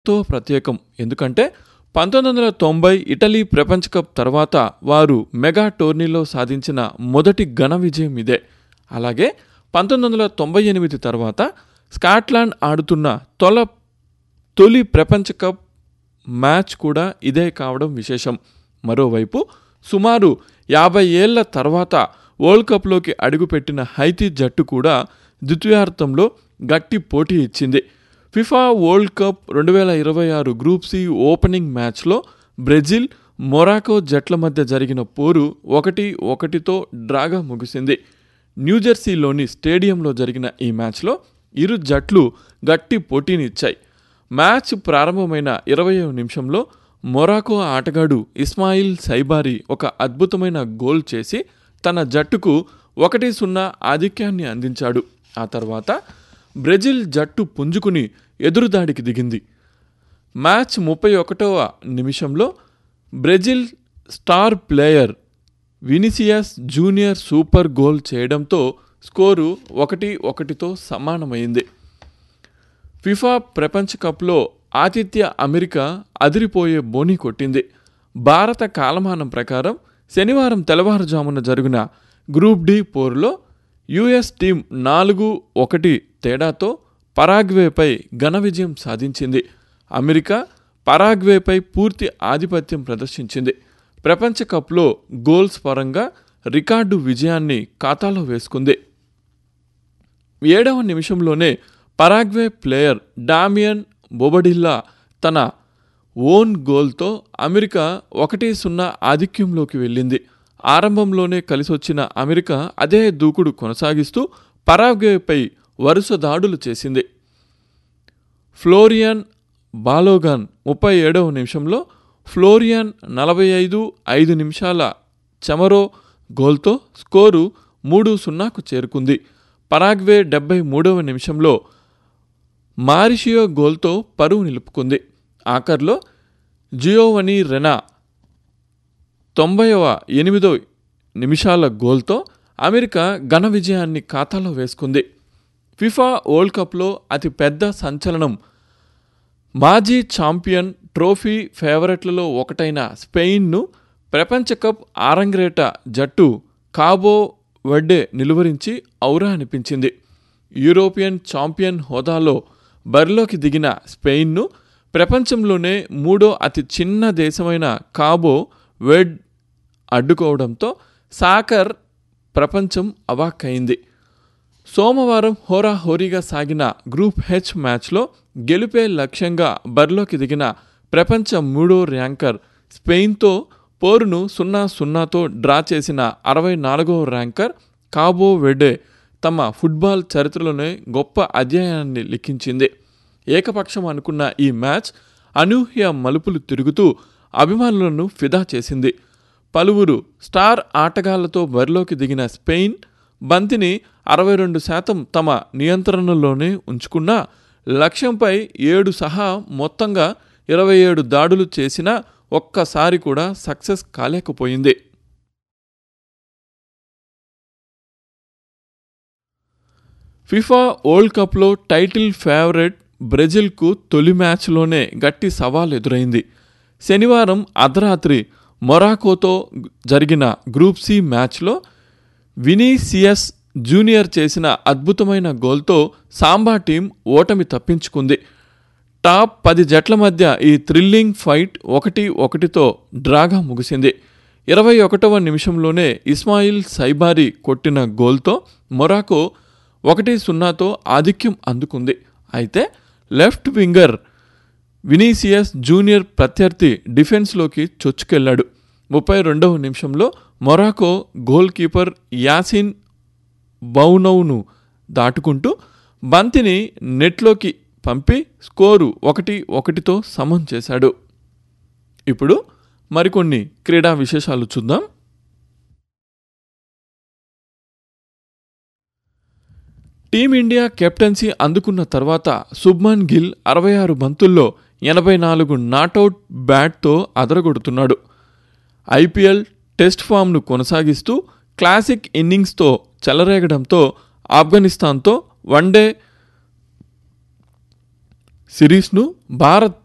ఎంతో ప్రత్యేకం ఎందుకంటే పంతొమ్మిది వందల తొంభై ఇటలీ ప్రపంచ కప్ తర్వాత వారు మెగా టోర్నీలో సాధించిన మొదటి ఘన విజయం ఇదే అలాగే పంతొమ్మిది వందల తొంభై ఎనిమిది తర్వాత స్కాట్లాండ్ ఆడుతున్న తొల తొలి ప్రపంచ కప్ మ్యాచ్ కూడా ఇదే కావడం విశేషం మరోవైపు సుమారు యాభై ఏళ్ల తర్వాత వరల్డ్ కప్లోకి అడుగుపెట్టిన హైతీ జట్టు కూడా ద్వితీయార్థంలో గట్టి పోటీ ఇచ్చింది ఫిఫా వరల్డ్ కప్ రెండు వేల ఇరవై ఆరు గ్రూప్ సి ఓపెనింగ్ మ్యాచ్లో బ్రెజిల్ మొరాకో జట్ల మధ్య జరిగిన పోరు ఒకటి ఒకటితో డ్రాగా ముగిసింది న్యూజెర్సీలోని స్టేడియంలో జరిగిన ఈ మ్యాచ్లో ఇరు జట్లు గట్టి పోటీనిచ్చాయి మ్యాచ్ ప్రారంభమైన ఇరవయో నిమిషంలో మొరాకో ఆటగాడు ఇస్మాయిల్ సైబారి ఒక అద్భుతమైన గోల్ చేసి తన జట్టుకు ఒకటి సున్నా ఆధిక్యాన్ని అందించాడు ఆ తర్వాత బ్రెజిల్ జట్టు పుంజుకుని ఎదురుదాడికి దిగింది మ్యాచ్ ముప్పై ఒకటవ నిమిషంలో Brazil star player Vinicius junior super goal చేయడంతో స్కోరు ఒకటి ఒకటితో సమానమైంది ఫిఫా ప్రపంచ కప్లో ఆతిథ్య అమెరికా అదిరిపోయే బోని కొట్టింది భారత కాలమానం ప్రకారం శనివారం తెల్లవారుజామున జరిగిన గ్రూప్ డి పోరులో యుఎస్ టీం నాలుగు ఒకటి తేడాతో పరాగ్వేపై ఘన విజయం సాధించింది అమెరికా పరాగ్వేపై పూర్తి ఆధిపత్యం ప్రదర్శించింది ప్రపంచ కప్లో గోల్స్ పరంగా రికార్డు విజయాన్ని ఖాతాలో వేసుకుంది ఏడవ నిమిషంలోనే పరాగ్వే ప్లేయర్ డామియన్ బొబడిల్లా తన ఓన్ గోల్తో అమెరికా ఒకటి సున్నా ఆధిక్యంలోకి వెళ్ళింది ఆరంభంలోనే కలిసొచ్చిన అమెరికా అదే దూకుడు కొనసాగిస్తూ పరాగ్వేపై వరుస దాడులు చేసింది ఫ్లోరియన్ బాలోగాన్ ముప్పై ఏడవ నిమిషంలో ఫ్లోరియన్ నలభై ఐదు ఐదు నిమిషాల చెమరో గోల్తో స్కోరు మూడు సున్నాకు చేరుకుంది పరాగ్వే డెబ్బై మూడవ నిమిషంలో మారిషియో గోల్తో పరువు నిలుపుకుంది ఆఖర్లో జియోవని రెనా తొంభైవ ఎనిమిదో నిమిషాల గోల్తో అమెరికా ఘన విజయాన్ని ఖాతాలో వేసుకుంది ఫిఫా వరల్డ్ కప్లో అతి పెద్ద సంచలనం మాజీ ఛాంపియన్ ట్రోఫీ ఫేవరెట్లలో ఒకటైన స్పెయిన్ను ప్రపంచ కప్ ఆరంగ్రేట జట్టు కాబో వడ్డే నిలువరించి ఔరా అనిపించింది యూరోపియన్ ఛాంపియన్ హోదాలో బరిలోకి దిగిన స్పెయిన్ను ప్రపంచంలోనే మూడో అతి చిన్న దేశమైన కాబో వెడ్ అడ్డుకోవడంతో సాకర్ ప్రపంచం అవాక్కైంది సోమవారం హోరాహోరీగా సాగిన గ్రూప్ హెచ్ మ్యాచ్లో గెలుపే లక్ష్యంగా బరిలోకి దిగిన ప్రపంచ మూడో ర్యాంకర్ స్పెయిన్తో పోరును సున్నా సున్నాతో డ్రా చేసిన అరవై నాలుగో ర్యాంకర్ కాబో వెడే తమ ఫుట్బాల్ చరిత్రలోనే గొప్ప అధ్యాయాన్ని లిఖించింది ఏకపక్షం అనుకున్న ఈ మ్యాచ్ అనూహ్య మలుపులు తిరుగుతూ అభిమానులను ఫిదా చేసింది పలువురు స్టార్ ఆటగాళ్లతో బరిలోకి దిగిన స్పెయిన్ బంతిని అరవై రెండు శాతం తమ నియంత్రణలోనే ఉంచుకున్న లక్ష్యంపై ఏడు సహా మొత్తంగా ఇరవై ఏడు దాడులు చేసినా ఒక్కసారి కూడా సక్సెస్ కాలేకపోయింది ఫిఫా వరల్డ్ కప్లో టైటిల్ ఫేవరెట్ బ్రెజిల్కు తొలి మ్యాచ్లోనే గట్టి సవాల్ ఎదురైంది శనివారం అర్ధరాత్రి మొరాకోతో జరిగిన గ్రూప్ సి మ్యాచ్లో వినీసియస్ జూనియర్ చేసిన అద్భుతమైన గోల్తో సాంబా టీం ఓటమి తప్పించుకుంది టాప్ పది జట్ల మధ్య ఈ థ్రిల్లింగ్ ఫైట్ ఒకటి ఒకటితో డ్రాగా ముగిసింది ఇరవై ఒకటవ నిమిషంలోనే ఇస్మాయిల్ సైబారి కొట్టిన గోల్తో మొరాకో ఒకటి సున్నాతో ఆధిక్యం అందుకుంది అయితే లెఫ్ట్ వింగర్ వినీసియస్ జూనియర్ ప్రత్యర్థి డిఫెన్స్లోకి చొచ్చుకెళ్లాడు ముప్పై రెండవ నిమిషంలో మొరాకో గోల్ కీపర్ యాసిన్ బౌనౌను దాటుకుంటూ బంతిని నెట్లోకి పంపి స్కోరు ఒకటి ఒకటితో సమం చేశాడు ఇప్పుడు మరికొన్ని క్రీడా విశేషాలు చూద్దాం టీమిండియా కెప్టెన్సీ అందుకున్న తర్వాత శుభ్మన్ గిల్ అరవై ఆరు బంతుల్లో ఎనభై నాలుగు నాటౌట్ బ్యాట్తో అదరగొడుతున్నాడు ఐపీఎల్ టెస్ట్ ఫామ్ను కొనసాగిస్తూ క్లాసిక్ ఇన్నింగ్స్తో చెలరేగడంతో ఆఫ్ఘనిస్తాన్తో వన్డే సిరీస్ను భారత్